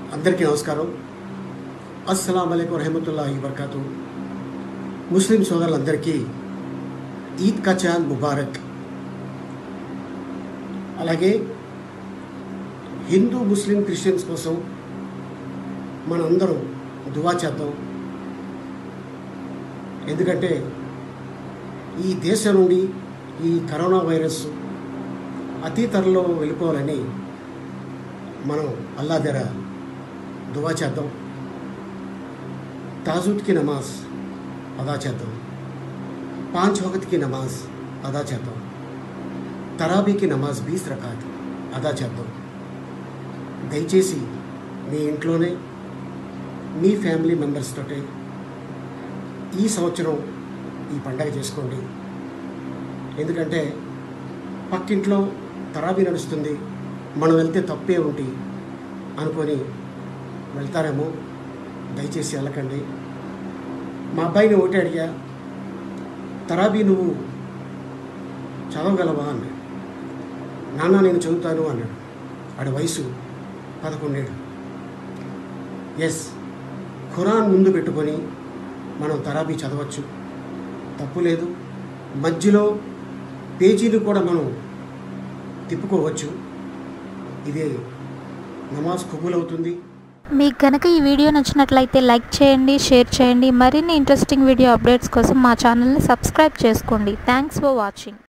అందరికీ నమస్కారం అస్సలం అయికు వరహమతుల్లాహి వరకాతు ముస్లిం సోదరులందరికీ ఈద్ కా చాంద్ ముబారక్ అలాగే హిందూ ముస్లిం క్రిస్టియన్స్ కోసం మనందరం దువా చేద్దాం ఎందుకంటే ఈ దేశం నుండి ఈ కరోనా వైరస్ అతి త్వరలో వెళ్ళిపోవాలని మనం అల్లా దగ్గర దువా చేద్దాం తాజుద్కి నమాజ్ అదా చేద్దాం పాంచ్ వకత్కి నమాజ్ అదా చేద్దాం తరాబీకి నమాజ్ బీస్ రకాత్ అదా చేద్దాం దయచేసి మీ ఇంట్లోనే మీ ఫ్యామిలీ మెంబర్స్ తోటే ఈ సంవత్సరం ఈ పండగ చేసుకోండి ఎందుకంటే పక్కింట్లో తరాబీ నడుస్తుంది మనం వెళ్తే తప్పే ఉంటి అనుకొని వెళ్తారేమో దయచేసి వెళ్ళకండి మా అబ్బాయిని ఒకటి అడిగా తరాబీ నువ్వు చదవగలవా అన్నాడు నాన్న నేను చదువుతాను అన్నాడు ఆడి వయసు పదకొండేడు ఎస్ ఖురాన్ ముందు పెట్టుకొని మనం తరాబీ చదవచ్చు తప్పు లేదు మధ్యలో పేజీలు కూడా మనం తిప్పుకోవచ్చు ఇదే నమాజ్ కబూల్ అవుతుంది మీకు కనుక ఈ వీడియో నచ్చినట్లయితే లైక్ చేయండి షేర్ చేయండి మరిన్ని ఇంట్రెస్టింగ్ వీడియో అప్డేట్స్ కోసం మా ఛానల్ని సబ్స్క్రైబ్ చేసుకోండి థ్యాంక్స్ ఫర్ వాచింగ్